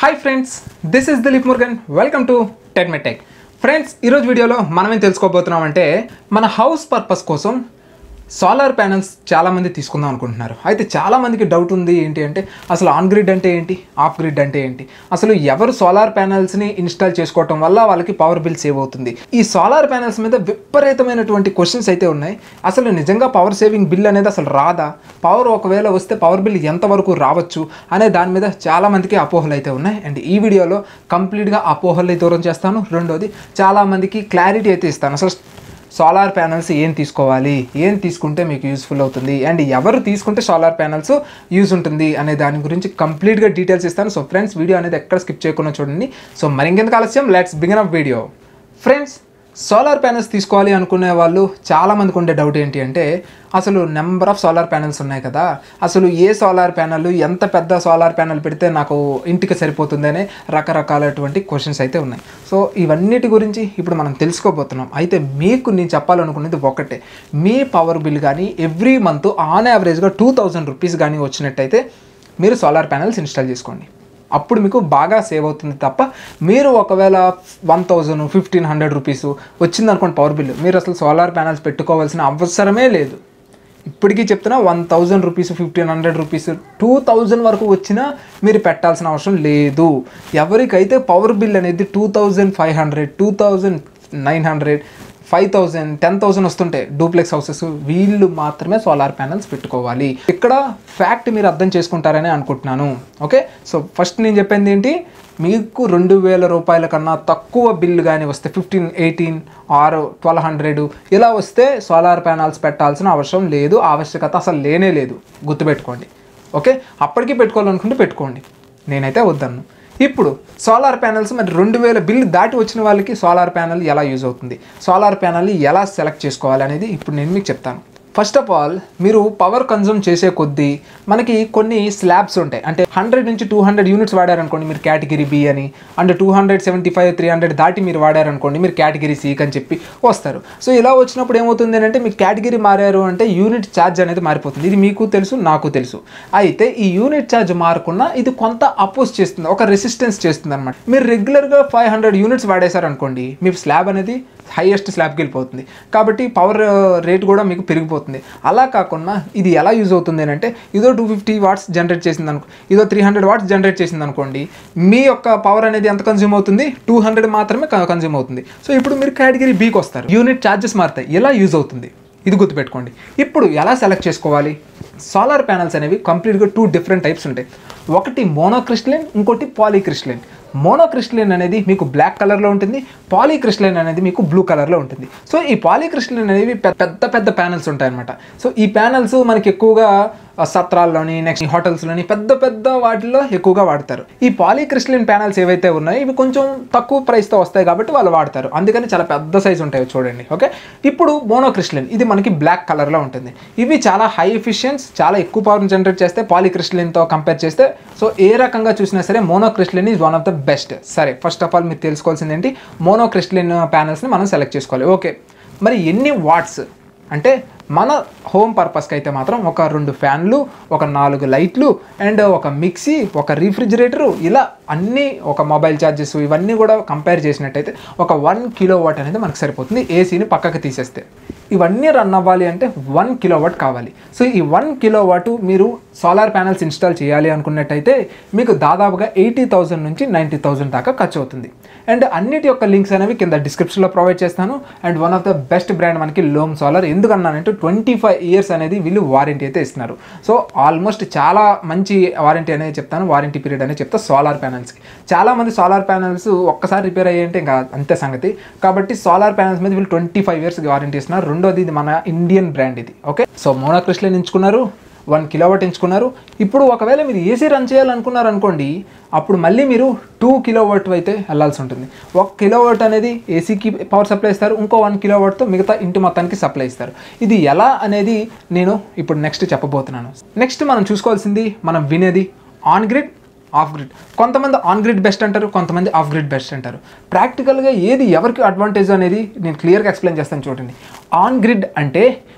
hi friends this is Dilip Murugan welcome to టెక్మెటెక్ friends ఈరోజు వీడియోలో మనం ఏం తెలుసుకోబోతున్నాం అంటే మన హౌస్ పర్పస్ కోసం సోలార్ ప్యానల్స్ చాలామంది తీసుకుందాం అనుకుంటున్నారు అయితే చాలామందికి డౌట్ ఉంది ఏంటి అంటే అసలు ఆన్ గ్రిడ్ అంటే ఏంటి ఆఫ్ గ్రిడ్ అంటే ఏంటి అసలు ఎవరు సోలార్ ప్యానల్స్ని ఇన్స్టాల్ చేసుకోవటం వల్ల వాళ్ళకి పవర్ బిల్ సేవ్ అవుతుంది ఈ సోలార్ ప్యానల్స్ మీద విపరీతమైనటువంటి క్వశ్చన్స్ అయితే ఉన్నాయి అసలు నిజంగా పవర్ సేవింగ్ బిల్ అనేది అసలు రాదా పవర్ ఒకవేళ వస్తే పవర్ బిల్ ఎంతవరకు రావచ్చు అనే దాని మీద చాలామందికి అపోహలు అయితే ఉన్నాయి అండ్ ఈ వీడియోలో కంప్లీట్గా అపోహల్ని దూరం చేస్తాను రెండోది చాలామందికి క్లారిటీ అయితే ఇస్తాను అసలు సోలార్ ప్యానల్స్ ఏం తీసుకోవాలి ఏం తీసుకుంటే మీకు యూస్ఫుల్ అవుతుంది అండ్ ఎవరు తీసుకుంటే సోలార్ ప్యానల్స్ యూజ్ ఉంటుంది అనే దాని గురించి కంప్లీట్గా డీటెయిల్స్ ఇస్తాను సో ఫ్రెండ్స్ వీడియో అనేది ఎక్కడ స్కిప్ చేయకుండా చూడండి సో మరింకెందుకు ఆలస్యం let's begin up video friends solar panels తీసుకోవాలి అనుకునే వాళ్ళు చాలామందికి ఉండే డౌట్ ఏంటి అంటే అసలు నెంబర్ ఆఫ్ సోలార్ ప్యానల్స్ ఉన్నాయి కదా అసలు ఏ సోలార్ ప్యానల్ ఎంత పెద్ద సోలార్ ప్యానల్ పెడితే నాకు ఇంటికి సరిపోతుందనే రకరకాలటువంటి క్వశ్చన్స్ అయితే ఉన్నాయి సో ఇవన్నిటి గురించి ఇప్పుడు మనం తెలుసుకోబోతున్నాం అయితే మీకు నేను చెప్పాలనుకునేది ఒకటే మీ పవర్ బిల్ కానీ ఎవ్రీ మంత్ ఆన్ యావరేజ్గా టూ థౌజండ్ రూపీస్ కానీ వచ్చినట్టయితే మీరు సోలార్ ప్యానల్స్ ఇన్స్టాల్ చేసుకోండి అప్పుడు మీకు బాగా సేవ్ అవుతుంది తప్ప మీరు ఒకవేళ one thousand fifteen hundred rupees వచ్చింది అనుకోండి పవర్ బిల్ మీరు అసలు సోలార్ ప్యానల్స్ పెట్టుకోవాల్సిన అవసరమే లేదు ఇప్పటికీ చెప్తున్నా one thousand rupees fifteen hundred rupees two thousand వరకు వచ్చినా మీరు పెట్టాల్సిన అవసరం లేదు ఎవరికైతే పవర్ బిల్ అనేది two thousand five hundred two thousand nine hundred five thousand ten thousand వస్తుంటాయి డూప్లెక్స్ హౌసెస్ వీళ్ళు మాత్రమే సోలార్ ప్యానల్స్ పెట్టుకోవాలి ఇక్కడ ఫ్యాక్ట్ మీరు అర్థం చేసుకుంటారని అనుకుంటున్నాను ఓకే సో ఫస్ట్ నేను చెప్పింది ఏంటి మీకు రెండు వేల రూపాయల కన్నా తక్కువ బిల్లు కానీ వస్తే ఫిఫ్టీన్ ఎయిటీన్ ఆరు ట్వెల్వ్ హండ్రెడ్ ఇలా వస్తే సోలార్ ప్యానల్స్ పెట్టాల్సిన అవసరం లేదు ఆవశ్యకత అసలు లేనే లేదు గుర్తుపెట్టుకోండి ఓకే అప్పటికి పెట్టుకోవాలనుకుంటే పెట్టుకోండి నేనైతే వద్దన్ను ఇప్పుడు సోలార్ ప్యానల్స్ మరి రెండు వేల బిల్లు దాటి వచ్చిన వాళ్ళకి సోలార్ ప్యానల్ ఎలా యూజ్ అవుతుంది సోలార్ ప్యానల్ ఎలా సెలెక్ట్ చేసుకోవాలి అనేది ఇప్పుడు నేను మీకు చెప్తాను ఫస్ట్ ఆఫ్ ఆల్ మీరు పవర్ కన్జ్యూమ్ చేసే కొద్దీ మనకి కొన్ని స్లాబ్స్ ఉంటాయి అంటే హండ్రెడ్ నుంచి టూ హండ్రెడ్ యూనిట్స్ వాడారనుకోండి మీరు కేటగిరీ బి అని and two hundred seventy five three hundred దాటి మీరు వాడారనుకోండి మీరు కేటగిరీ సి అని చెప్పి వస్తారు సో ఇలా వచ్చినప్పుడు ఏమవుతుంది అంటే మీకు కేటగిరీ మారారు అంటే యూనిట్ ఛార్జ్ అనేది మారిపోతుంది ఇది మీకు తెలుసు నాకు తెలుసు అయితే ఈ యూనిట్ ఛార్జ్ మారకుండా ఇది కొంత అపోజ్ చేస్తుంది ఒక రెసిస్టెన్స్ చేస్తుంది అనమాట మీరు రెగ్యులర్గా ఫైవ్ హండ్రెడ్ యూనిట్స్ వాడేశారనుకోండి మీ స్లాబ్ అనేది హైయెస్ట్ స్లాబ్కి వెళ్ళిపోతుంది కాబట్టి పవర్ రేట్ కూడా మీకు పెరిగిపోతుంది అలా కాకుండా ఇది ఎలా యూజ్ అవుతుంది అని అంటే ఇదో టూ ఫిఫ్టీ వాట్స్ జనరేట్ చేసింది అనుకో ఇదో త్రీ హండ్రెడ్ వాట్స్ జనరేట్ చేసింది అనుకోండి మీ యొక్క పవర్ అనేది ఎంత కన్జ్యూమ్ అవుతుంది టూ హండ్రెడ్ మాత్రమే కన్జ్యూమ్ అవుతుంది సో ఇప్పుడు మీరు కేటగిరీ బీకి వస్తారు యూనిట్ ఛార్జెస్ మారుతాయి ఎలా యూజ్ అవుతుంది ఇది గుర్తుపెట్టుకోండి ఇప్పుడు ఎలా సెలెక్ట్ చేసుకోవాలి సోలార్ ప్యానల్స్ అనేవి కంప్లీట్గా టూ డిఫరెంట్ టైప్స్ ఉంటాయి ఒకటి మోనోక్రిస్టలైన్ ఇంకోటి పాలీక్రిస్టలైన్ మోనోక్రిస్టలైన్ అనేది మీకు బ్లాక్ కలర్లో ఉంటుంది పాలీక్రిస్టలైన్ అనేది మీకు బ్లూ కలర్లో ఉంటుంది సో ఈ పాలీక్రిస్టలైన్ అనేవి పె- పెద్ద పెద్ద ప్యానల్స్ ఉంటాయన్నమాట సో ఈ ప్యానల్స్ మనకి ఎక్కువగా ఆ, సత్రాల్లోని నెక్స్ట్ హోటల్స్లోని పెద్ద పెద్ద వాటిల్లో ఎక్కువగా వాడతారు ఈ పాలీక్రిస్టలైన్ ప్యానల్స్ ఏవైతే ఉన్నాయో ఇవి కొంచెం తక్కువ ప్రైస్తో వస్తాయి కాబట్టి వాళ్ళు వాడతారు అందుకని చాలా పెద్ద సైజ్ ఉంటాయి చూడండి ఓకే ఇప్పుడు మోనోక్రిస్టలైన్ ఇది మనకి బ్లాక్ కలర్లో ఉంటుంది ఇవి చాలా హై ఎఫిషియన్స్ చాలా ఎక్కువ పవర్ జనరేట్ చేస్తే పాలీక్రిస్టలైన్తో కంపేర్ చేస్తే సో ఏ రకంగా చూసినా సరే monocrystalline is one of the best సరే ఫస్ట్ ఆఫ్ ఆల్ మీరు తెలుసుకోవాల్సింది ఏంటి మోనోక్రిస్టలైన్ ప్యానల్స్ని మనం సెలెక్ట్ చేసుకోవాలి ఓకే మరి ఎన్ని వాట్స్ అంటే మన హోమ్ పర్పస్కి అయితే మాత్రం ఒక రెండు ఫ్యాన్లు ఒక నాలుగు లైట్లు అండ్ ఒక మిక్సీ ఒక రిఫ్రిజిరేటరు ఇలా అన్నీ ఒక మొబైల్ ఛార్జెస్ ఇవన్నీ కూడా కంపేర్ చేసినట్టయితే ఒక వన్ కిలో వాట్ అనేది మనకు సరిపోతుంది ఏసీని పక్కకి తీసేస్తే ఇవన్నీ రన్ అవ్వాలి అంటే వన్ కిలో వాట్ కావాలి సో ఈ వన్ కిలో వాట్ మీరు సోలార్ ప్యానల్స్ ఇన్స్టాల్ చేయాలి అనుకున్నట్టయితే మీకు దాదాపుగా ఎయిటీ థౌసండ్ నుంచి నైంటీ థౌసండ్ దాకా ఖర్చు అవుతుంది అండ్ అన్నిటి యొక్క లింక్స్ అనేవి కింద డిస్క్రిప్షన్లో ప్రొవైడ్ చేస్తాను and one of the best brand మనకి లోమ్ సోలార్ ఎందుకన్నానంటే ట్వంటీ ఫైవ్ ఇయర్స్ అనేది వీళ్ళు వారంటీ అయితే ఇస్తున్నారు సో ఆల్మోస్ట్ చాలా మంచి వారంటీ అనేది చెప్తాను వారంటీ పీరియడ్ అనేది చెప్తా సోలార్ ప్యానల్స్కి చాలా మంది సోలార్ ప్యానల్స్ ఒక్కసారి రిపేర్ అయ్యంటే ఇంకా అంతే సంగతి కాబట్టి సోలార్ ప్యానల్స్ మీద వీళ్ళు ట్వంటీ ఫైవ్ ఇయర్స్ వారంటీ ఇస్తున్నారు రెండోది ఇది మన ఇండియన్ బ్రాండ్ ఇది ఓకే సో మోనోక్రిస్టలైన్ ఎంచుకున్నారు వన్ కిలోవాట్ ఎంచుకున్నారు ఇప్పుడు ఒకవేళ మీరు ఏసీ రన్ చేయాలనుకున్నారు అనుకోండి అప్పుడు మళ్ళీ మీరు టూ కిలోవాట్ అయితే వెళ్ళాల్సి ఉంటుంది ఒక కిలోవాట్ అనేది ఏసీకి పవర్ సప్లై ఇస్తారు ఇంకో వన్ కిలోవాట్తో మిగతా ఇంటి మొత్తానికి సప్లై ఇస్తారు ఇది ఎలా అనేది నేను ఇప్పుడు నెక్స్ట్ చెప్పబోతున్నాను నెక్స్ట్ మనం చూసుకోవాల్సింది మనం వినేది ఆన్ గ్రిడ్ ఆఫ్ గ్రిడ్ కొంతమంది ఆన్ గ్రిడ్ బెస్ట్ అంటారు కొంతమంది ఆఫ్ గ్రిడ్ బెస్ట్ అంటారు ప్రాక్టికల్గా ఏది ఎవరికి అడ్వాంటేజ్ అనేది నేను క్లియర్గా ఎక్స్ప్లెయిన్ చేస్తాను చూడండి ఆన్ గ్రిడ్ అంటే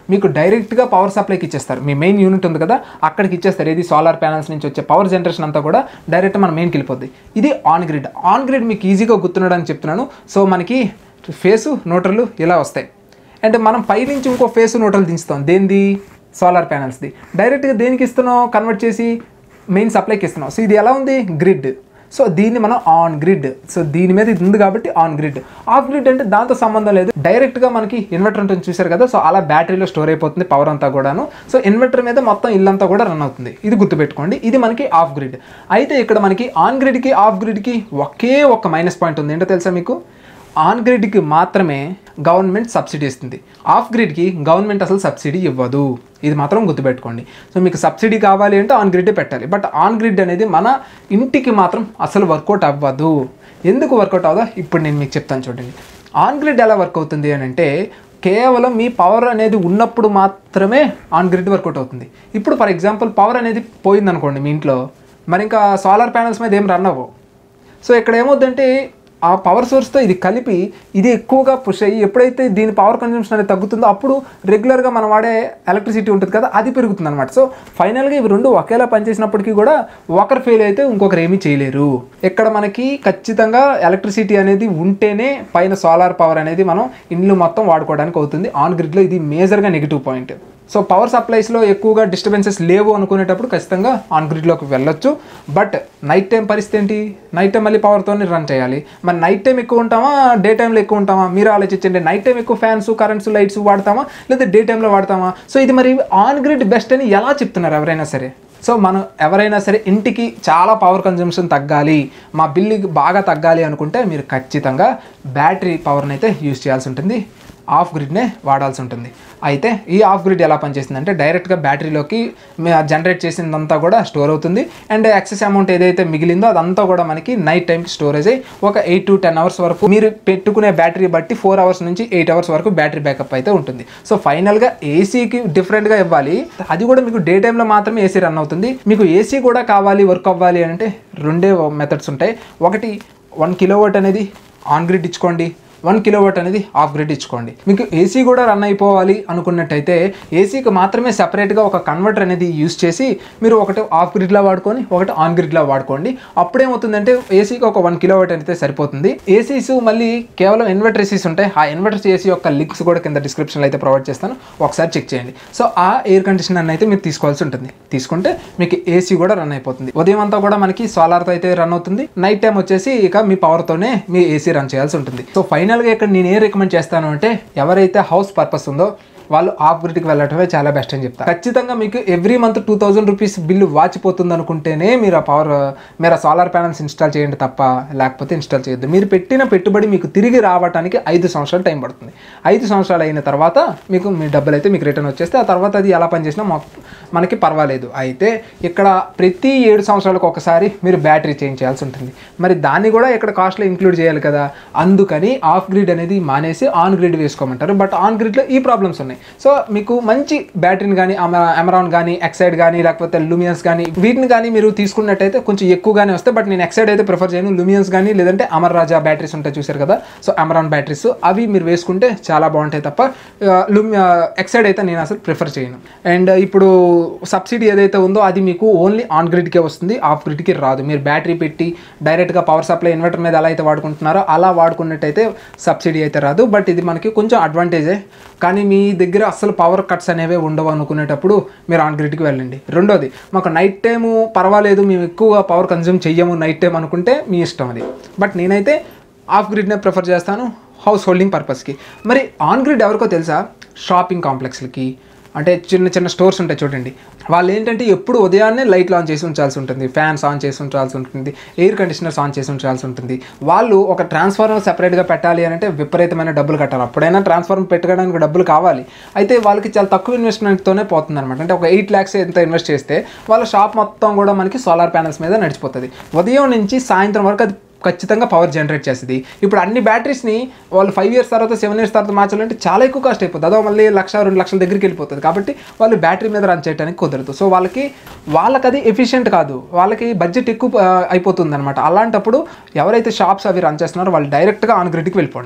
మీకు డైరెక్ట్గా పవర్ సప్లైకి ఇచ్చేస్తారు మీ మెయిన్ యూనిట్ ఉంది కదా అక్కడికి ఇచ్చేస్తారు ఇది సోలార్ ప్యానల్స్ నుంచి వచ్చే పవర్ జనరేషన్ అంతా కూడా డైరెక్ట్ మన మెయిన్కి వెళ్ళిపోద్ది ఇది ఆన్ గ్రిడ్ ఆన్ గ్రిడ్ మీకు ఈజీగా గుర్తుండడానికి చెప్తున్నాను సో మనకి ఫేసు నోటర్లు ఇలా వస్తాయి అంటే మనం పై నుంచి ఇంకో ఫేస్ నోటర్లు దించుతాం దేనిది సోలార్ ప్యానల్స్ది డైరెక్ట్గా దేనికి ఇస్తున్నాం కన్వర్ట్ చేసి మెయిన్ సప్లైకి ఇస్తున్నాం సో ఇది ఎలా ఉంది గ్రిడ్ సో దీన్ని మనం ఆన్ గ్రిడ్ సో దీని మీద ఇది ఉంది కాబట్టి ఆన్ గ్రిడ్ ఆఫ్ గ్రిడ్ అంటే దాంతో సంబంధం లేదు డైరెక్ట్గా మనకి ఇన్వర్టర్ ఉంటుంది చూసారు కదా సో అలా బ్యాటరీలో స్టోర్ అయిపోతుంది పవర్ అంతా కూడాను సో ఇన్వర్టర్ మీద మొత్తం ఇల్లంతా కూడా రన్ అవుతుంది ఇది గుర్తుపెట్టుకోండి ఇది మనకి ఆఫ్ గ్రిడ్ అయితే ఇక్కడ మనకి ఆన్ గ్రిడ్కి ఆఫ్ గ్రిడ్కి ఒకే ఒక మైనస్ పాయింట్ ఉంది ఏంటో తెలుసా మీకు ఆన్ గ్రిడ్కి మాత్రమే గవర్నమెంట్ సబ్సిడీ ఇస్తుంది ఆఫ్ గ్రిడ్కి గవర్నమెంట్ అసలు సబ్సిడీ ఇవ్వదు ఇది మాత్రం గుర్తుపెట్టుకోండి సో మీకు సబ్సిడీ కావాలి అంటే ఆన్ గ్రిడ్డే పెట్టాలి బట్ ఆన్ గ్రిడ్ అనేది మన ఇంటికి మాత్రం అసలు వర్కౌట్ అవ్వదు ఎందుకు వర్కౌట్ అవ్వదో ఇప్పుడు నేను మీకు చెప్తాను చూడండి ఆన్ గ్రిడ్ ఎలా వర్క్ అవుతుంది అని అంటే కేవలం మీ పవర్ అనేది ఉన్నప్పుడు మాత్రమే ఆన్ గ్రిడ్ వర్కౌట్ అవుతుంది ఇప్పుడు ఫర్ ఎగ్జాంపుల్ పవర్ అనేది పోయిందనుకోండి మీ ఇంట్లో మరి ఇంకా సోలార్ ప్యానల్స్ మీద ఏం రన్ అవ్వవు సో ఇక్కడ ఏమవుద్దంటే ఆ పవర్ సోర్స్తో ఇది కలిపి ఇది ఎక్కువగా పుష్ అయ్యి ఎప్పుడైతే దీని పవర్ కన్జంప్షన్ అనేది తగ్గుతుందో అప్పుడు రెగ్యులర్గా మనం వాడే ఎలక్ట్రిసిటీ ఉంటుంది కదా అది పెరుగుతుంది అనమాట సో ఫైనల్గా ఇవి రెండు ఒకేలా పనిచేసినప్పటికీ కూడా ఒకరు ఫెయిల్ అయితే ఇంకొకరు ఏమీ చేయలేరు ఇక్కడ మనకి ఖచ్చితంగా ఎలక్ట్రిసిటీ అనేది ఉంటేనే పైన సోలార్ పవర్ అనేది మనం ఇండ్లు మొత్తం వాడుకోవడానికి అవుతుంది ఆన్ గ్రిడ్లో ఇది మేజర్గా నెగిటివ్ పాయింట్ సో పవర్ సప్లైస్లో ఎక్కువగా డిస్టర్బెన్సెస్ లేవు అనుకునేటప్పుడు ఖచ్చితంగా ఆన్ గ్రిడ్లోకి వెళ్ళొచ్చు బట్ నైట్ టైం పరిస్థితి ఏంటి నైట్ టైం మళ్ళీ పవర్తోనే రన్ చేయాలి మరి నైట్ టైం ఎక్కువ ఉంటామా డే టైంలో ఎక్కువ ఉంటామా మీరు ఆలోచించండి నైట్ టైం ఎక్కువ ఫ్యాన్స్ కరెంట్స్ లైట్స్ వాడతామా లేదా డే టైంలో వాడతామా సో ఇది మరి ఆన్ గ్రిడ్ బెస్ట్ అని ఎలా చెప్తున్నారు ఎవరైనా సరే సో మనం ఎవరైనా సరే ఇంటికి చాలా పవర్ కన్జంప్షన్ తగ్గాలి మా బిల్లు బాగా తగ్గాలి అనుకుంటే మీరు ఖచ్చితంగా బ్యాటరీ పవర్ని అయితే యూజ్ చేయాల్సి ఉంటుంది ఆఫ్ గ్రిడ్నే వాడాల్సి ఉంటుంది అయితే ఈ ఆఫ్ గ్రిడ్ ఎలా పనిచేస్తుంది అంటే డైరెక్ట్గా బ్యాటరీలోకి జనరేట్ చేసిందంతా కూడా స్టోర్ అవుతుంది అండ్ ఎక్సెస్ అమౌంట్ ఏదైతే మిగిలిందో అదంతా కూడా మనకి నైట్ టైంకి స్టోరేజ్ అయ్యి ఒక ఎయిట్ టు టెన్ అవర్స్ వరకు మీరు పెట్టుకునే బ్యాటరీ బట్టి ఫోర్ అవర్స్ నుంచి ఎయిట్ అవర్స్ వరకు బ్యాటరీ బ్యాకప్ అయితే ఉంటుంది సో ఫైనల్గా ఏసీకి డిఫరెంట్గా ఇవ్వాలి అది కూడా మీకు డే టైంలో మాత్రమే ఏసీ రన్ అవుతుంది మీకు ఏసీ కూడా కావాలి వర్క్ అవ్వాలి అంటే రెండే మెథడ్స్ ఉంటాయి ఒకటి వన్ కిలోవాట్ అనేది ఆన్ గ్రిడ్ ఇచ్చుకోండి వన్ కిలోవాట్ అనేది ఆఫ్ గ్రిడ్ ఇచ్చుకోండి మీకు ఏసీ కూడా రన్ అయిపోవాలి అనుకున్నట్టయితే ఏసీకి మాత్రమే సెపరేట్గా ఒక కన్వర్టర్ అనేది యూస్ చేసి మీరు ఒకటి ఆఫ్ గ్రిడ్లా వాడుకొని ఒకటి ఆన్ గ్రిడ్లా వాడుకోండి అప్పుడేమవుతుందంటే ఏసీకి ఒక వన్ కిలోవాట్ అయితే సరిపోతుంది ఏసీస్ మళ్ళీ కేవలం ఇన్వర్టర్ ఏసీస్ ఉంటాయి ఆ ఇన్వర్టర్ ఏసీ యొక్క లింక్స్ కూడా కింద డిస్క్రిప్షన్లో అయితే ప్రొవైడ్ చేస్తాను ఒకసారి చెక్ చేయండి సో ఆ ఎయిర్ కండిషనర్ అయితే మీరు తీసుకోవాల్సి ఉంటుంది తీసుకుంటే మీకు ఏసీ కూడా రన్ అయిపోతుంది ఉదయం అంతా కూడా మనకి సోలార్తో అయితే రన్ అవుతుంది నైట్ టైం వచ్చేసి ఇక మీ పవర్తోనే మీ ఏసీ రన్ చేయాల్సి ఉంటుంది సో ఫైనల్గా ఇక్కడ నేను ఏం రికమెండ్ చేస్తాను అంటే ఎవరైతే హౌస్ పర్పస్ ఉందో వాళ్ళు ఆఫ్ గ్రిడ్కి వెళ్ళటమే చాలా బెస్ట్ అని చెప్తారు ఖచ్చితంగా మీకు every month two thousand rupees bill వాచిపోతుంది అనుకుంటేనే మీరు ఆ పవర్ మీరు ఆ సోలార్ ప్యానల్స్ ఇన్స్టాల్ చేయండి తప్ప లేకపోతే ఇన్స్టాల్ చేయొద్దు మీరు పెట్టిన పెట్టుబడి మీకు తిరిగి రావడానికి ఐదు సంవత్సరాలు టైం పడుతుంది ఐదు సంవత్సరాలు అయిన తర్వాత మీకు మీ డబ్బులు అయితే మీకు రిటర్న్ వచ్చేస్తే ఆ తర్వాత అది ఎలా పనిచేసినా మొ- మనకి పర్వాలేదు అయితే ఇక్కడ ప్రతి ఏడు సంవత్సరాలకు ఒకసారి మీరు బ్యాటరీ చేంజ్ చేయాల్సి ఉంటుంది మరి దాన్ని కూడా ఇక్కడ కాస్ట్లో ఇంక్లూడ్ చేయాలి కదా అందుకని ఆఫ్ గ్రిడ్ అనేది మానేసి ఆన్ గ్రిడ్ వేసుకోమంటారు బట్ ఆన్ గ్రిడ్లో ఈ ప్రాబ్లమ్స్ ఉన్నాయి సో మీకు మంచి బ్యాటరీని కానీ అమెరాన్ కానీ ఎక్సైడ్ కానీ లేకపోతే లూమియన్స్ కానీ వీటిని కానీ మీరు తీసుకున్నట్టయితే కొంచెం ఎక్కువగానే వస్తాయి బట్ నేను ఎక్సైడ్ అయితే ప్రిఫర్ చేయను లూమియన్స్ కానీ లేదంటే అమర్ రాజా బ్యాటరీస్ ఉంటాయి చూసారు కదా సో అమరాన్ బ్యాటరీస్ అవి మీరు వేసుకుంటే చాలా బాగుంటాయి తప్ప లూమ్ ఎక్సైడ్ అయితే నేను అసలు ప్రిఫర్ చేయను అండ్ ఇప్పుడు సబ్సిడీ ఏదైతే ఉందో అది మీకు ఓన్లీ ఆన్ గ్రిడ్కే వస్తుంది ఆఫ్ గ్రిడ్కి రాదు మీరు బ్యాటరీ పెట్టి డైరెక్ట్గా పవర్ సప్లై ఇన్వర్టర్ మీద ఎలా అయితే వాడుకుంటున్నారో అలా వాడుకున్నట్టయితే సబ్సిడీ అయితే రాదు బట్ ఇది మనకి కొంచెం అడ్వాంటేజే కానీ మీ దగ్గర అసలు పవర్ కట్స్ అనేవి ఉండవు అనుకునేటప్పుడు మీరు ఆన్ గ్రిడ్కి వెళ్ళండి రెండోది మాకు నైట్ టైము పర్వాలేదు మేము ఎక్కువ పవర్ కన్జ్యూమ్ చెయ్యము నైట్ టైం అనుకుంటే మీ ఇష్టం అది బట్ నేనైతే ఆఫ్ గ్రిడ్నే ప్రిఫర్ చేస్తాను హౌస్ హోల్డింగ్ పర్పస్కి మరి ఆన్ గ్రిడ్ ఎవరికో తెలుసా షాపింగ్ కాంప్లెక్స్లకి అంటే చిన్న చిన్న స్టోర్స్ ఉంటాయి చూడండి వాళ్ళు ఏంటంటే ఎప్పుడు ఉదయాన్నే లైట్లు ఆన్ చేసి ఉంచాల్సి ఉంటుంది ఫ్యాన్స్ ఆన్ చేసి ఉంచాల్సి ఉంటుంది ఎయిర్ కండిషనర్స్ ఆన్ చేసి ఉంచాల్సి ఉంటుంది వాళ్ళు ఒక ట్రాన్స్ఫార్మర్ సెపరేట్గా పెట్టాలి అని అంటే విపరీతమైన డబ్బులు కట్టాలి అప్పుడైనా ట్రాన్స్ఫార్మర్ పెట్టడానికి డబ్బులు కావాలి అయితే వాళ్ళకి చాలా తక్కువ ఇన్వెస్ట్మెంట్తోనే పోతుంది అనమాట అంటే ఒక ఎయిట్ ల్యాక్స్ ఎంత ఇన్వెస్ట్ చేస్తే వాళ్ళ షాప్ మొత్తం కూడా మనకి సోలార్ ప్యానల్స్ మీద నడిచిపోతుంది ఉదయం నుంచి సాయంత్రం వరకు అది ఖచ్చితంగా పవర్ జనరేట్ చేస్తుంది ఇప్పుడు అన్ని బ్యాటరీస్ని వాళ్ళు ఫైవ్ ఇయర్స్ తర్వాత సెవెన్ ఇయర్స్ తర్వాత మార్చాలంటే చాలా ఎక్కువ కాస్ట్ అయిపోతుంది అదో మళ్ళీ లక్ష రెండు లక్షల దగ్గరికి వెళ్ళిపోతుంది కాబట్టి వాళ్ళు బ్యాటరీ మీద రన్ చేయడానికి కుదరదు సో వాళ్ళకి వాళ్ళకి అది ఎఫిషియెంట్ కాదు వాళ్ళకి బడ్జెట్ ఎక్కువ ఆ, అయిపోతుంది అనమాట అలాంటప్పుడు ఎవరైతే షాప్స్ అవి రన్ చేస్తున్నారో వాళ్ళు డైరెక్ట్గా ఆన్ గ్రిడ్కి వెళ్ళిపోండి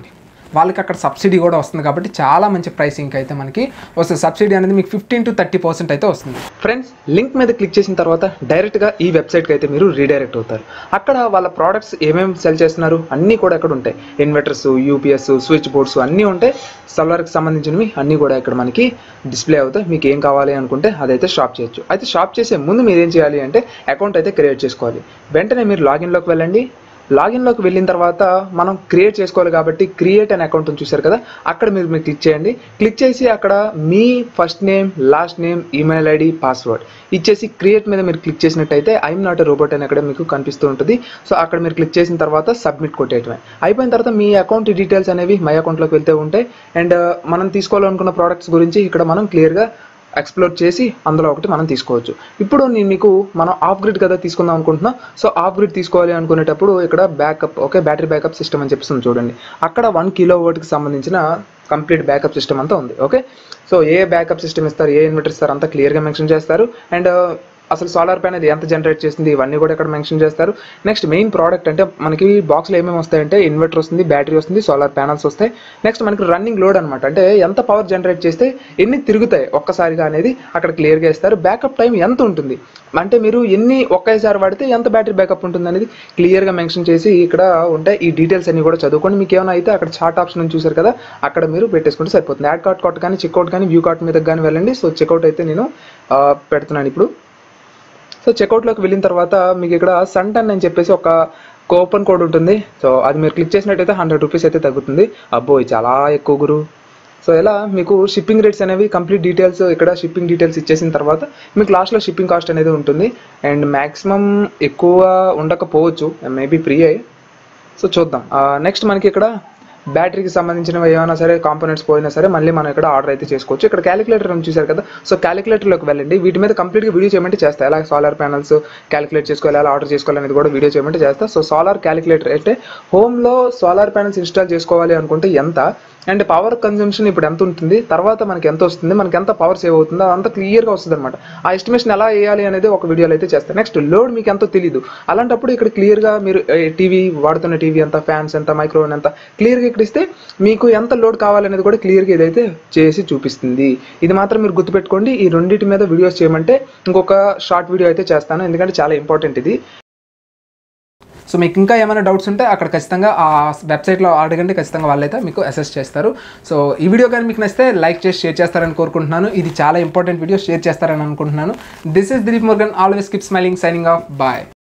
వాళ్ళకి అక్కడ సబ్సిడీ కూడా వస్తుంది కాబట్టి చాలా మంచి ప్రైసింగ్ అయితే మనకి వస్తుంది సబ్సిడీ అనేది మీకు ఫిఫ్టీన్ టు థర్టీ పర్సెంట్ అయితే వస్తుంది ఫ్రెండ్స్ లింక్ మీద క్లిక్ చేసిన తర్వాత డైరెక్ట్గా ఈ వెబ్సైట్కి అయితే మీరు రీడైరెక్ట్ అవుతారు అక్కడ వాళ్ళ ప్రోడక్ట్స్ ఏమేమి సెల్ చేస్తున్నారు అన్నీ కూడా అక్కడ ఉంటాయి ఇన్వర్టర్స్ యూపీఎస్ స్విచ్ బోర్డ్స్ అన్నీ ఉంటాయి సోలార్కి సంబంధించినవి అన్నీ కూడా ఇక్కడ మనకి డిస్ప్లే అవుతాయి మీకు ఏం కావాలి అనుకుంటే అదైతే షాప్ చేయొచ్చు అయితే షాప్ చేసే ముందు మీరు ఏం చేయాలి అంటే అకౌంట్ అయితే క్రియేట్ చేసుకోవాలి వెంటనే మీరు లాగిన్లోకి వెళ్ళండి లాగిన్లోకి వెళ్ళిన తర్వాత మనం క్రియేట్ చేసుకోవాలి కాబట్టి క్రియేట్ అనే అకౌంట్ చూశారు కదా అక్కడ మీరు మీరు క్లిక్ చేయండి క్లిక్ చేసి అక్కడ మీ first name last name email ID password ఇచ్చేసి క్రియేట్ మీద మీరు క్లిక్ చేసినట్టయితే ఐఎమ్ నాట్ ఎ రోబోట్ అని అక్కడ మీకు కనిపిస్తూ ఉంటుంది సో అక్కడ మీరు క్లిక్ చేసిన తర్వాత సబ్మిట్ కొట్టేయటమే అయిపోయిన తర్వాత మీ అకౌంట్ డీటెయిల్స్ అనేవి మై అకౌంట్లోకి వెళ్తే ఉంటాయి అండ్ మనం తీసుకోవాలనుకున్న ప్రోడక్ట్స్ గురించి ఇక్కడ మనం క్లియర్గా ఎక్స్ప్లోర్ చేసి అందులో ఒకటి మనం తీసుకోవచ్చు ఇప్పుడు నేను మీకు మనం ఆఫ్ గ్రిడ్ కదా తీసుకుందాం అనుకుంటున్నాం సో ఆఫ్ గ్రిడ్ తీసుకోవాలి అనుకునేటప్పుడు ఇక్కడ backup okay battery backup system అని చెప్పేసి చూడండి అక్కడ వన్ కిలో కి సంబంధించిన కంప్లీట్ బ్యాకప్ సిస్టమ్ అంతా ఉంది ఓకే సో ఏ బ్యాకప్ సిస్టమ్ ఇస్తారు ఏ ఇన్వర్టర్ ఇస్తారు అంతా క్లియర్గా మెన్షన్ చేస్తారు అండ్ అసలు సోలార్ ప్యానెల్ ఎంత జనరేట్ చేసింది ఇవన్నీ కూడా ఇక్కడ మెన్షన్ చేస్తారు నెక్స్ట్ మెయిన్ ప్రోడక్ట్ అంటే మనకి బాక్స్లో ఏమేమి వస్తాయంటే ఇన్వర్టర్ వస్తుంది బ్యాటరీ వస్తుంది సోలార్ ప్యానల్స్ వస్తాయి నెక్స్ట్ మనకి రన్నింగ్ లోడ్ అనమాట అంటే ఎంత పవర్ జనరేట్ చేస్తే ఎన్ని తిరుగుతాయి ఒక్కసారిగా అనేది అక్కడ క్లియర్గా ఇస్తారు బ్యాకప్ టైం ఎంత ఉంటుంది అంటే మీరు ఎన్ని ఒకేసారి వాడితే ఎంత బ్యాటరీ బ్యాకప్ ఉంటుంది అనేది క్లియర్గా మెన్షన్ చేసి ఇక్కడ ఉంటాయి ఈ డీటెయిల్స్ అన్ని కూడా చదువుకోండి మీకు ఏమైనా అయితే అక్కడ చార్ట్ ఆప్షన్ అని చూసారు కదా అక్కడ మీరు పెట్టేసుకుంటే సరిపోతుంది యాడ్ కార్ట్ కార్ట్ కానీ చెక్అవుట్ కానీ వ్యూ కార్ట్ మీద కానీ వెళ్ళండి సో చెక్అవుట్ అయితే నేను ఆ, పెడుతున్నాను ఇప్పుడు సో చెక్అవుట్లోకి వెళ్ళిన తర్వాత మీకు ఇక్కడ సంటన్ అని చెప్పేసి ఒక కూపన్ కోడ్ ఉంటుంది సో అది మీరు క్లిక్ చేసినట్టయితే హండ్రెడ్ రూపీస్ అయితే తగ్గుతుంది అబ్బో ఇది చాలా ఎక్కువ గురు సో ఇలా మీకు షిప్పింగ్ రేట్స్ అనేవి కంప్లీట్ డీటెయిల్స్ ఇక్కడ షిప్పింగ్ డీటెయిల్స్ ఇచ్చేసిన తర్వాత మీకు లాస్ట్లో షిప్పింగ్ కాస్ట్ అనేది ఉంటుంది అండ్ మ్యాక్సిమం ఎక్కువ ఉండకపోవచ్చు మేబీ ఫ్రీ అయ్యి సో చూద్దాం నెక్స్ట్ మనకి ఇక్కడ బ్యాటరీకి సంబంధించినవి ఏమైనా సరే కాంపోనెంట్స్ పోయినా సరే మళ్ళీ మనం ఇక్కడ ఆర్డర్ అయితే చేసుకోవచ్చు ఇక్కడ క్యాలిక్యులేటర్ అని చూసారు కదా సో క్యాలిక్యులేటర్లోకి వెళ్ళండి వీటి మీద కంప్లీట్గా వీడియో చేయమంటే చేస్తా ఎలా సోలార్ ప్యానల్స్ క్యాలిక్యులేట్ చేసుకోవాలి ఎలా ఆర్డర్ చేసుకోవాలి అనేది కూడా వీడియో చేయమంటే చేస్తా సో సోలార్ క్యాలిక్యులేటర్ అంటే హోమ్లో సోలార్ ప్యానల్స్ ఇన్స్టాల్ చేసుకోవాలి అనుకుంటే ఎంత అండ్ పవర్ కన్జంప్షన్ ఇప్పుడు ఎంత ఉంటుంది తర్వాత మనకి ఎంత వస్తుంది మనకి ఎంత పవర్ సేవ్ అవుతుందో అదంతా క్లియర్గా వస్తుంది అనమాట ఆ ఎస్టిమేషన్ ఎలా వేయాలి అనేది ఒక వీడియోలో అయితే చేస్తాను నెక్స్ట్ లోడ్ మీకు ఎంతో తెలియదు అలాంటప్పుడు ఇక్కడ క్లియర్గా మీరు టీవీ వాడుతున్న టీవీ ఎంత ఫ్యాన్స్ ఎంత మైక్రోవేవ్ ఎంత క్లియర్గా ఇక్కడ ఇస్తే మీకు ఎంత లోడ్ కావాలనేది కూడా క్లియర్గా ఇదైతే చేసి చూపిస్తుంది ఇది మాత్రం మీరు గుర్తుపెట్టుకోండి ఈ రెండింటి మీద వీడియోస్ చేయమంటే ఇంకొక షార్ట్ వీడియో అయితే చేస్తాను ఎందుకంటే చాలా ఇంపార్టెంట్ ఇది సో మీకు ఇంకా ఏమైనా డౌట్స్ ఉంటే అక్కడ ఖచ్చితంగా ఆ వెబ్సైట్లో అడగండి ఖచ్చితంగా వాళ్ళైతే మీకు అసెస్ చేస్తారు సో ఈ వీడియో కానీ మీకు నచ్చితే లైక్ చేసి షేర్ చేస్తారని కోరుకుంటున్నాను ఇది చాలా ఇంపార్టెంట్ వీడియో షేర్ చేస్తారని అనుకుంటున్నాను this is Dilip Murugan always keep smiling signing off bye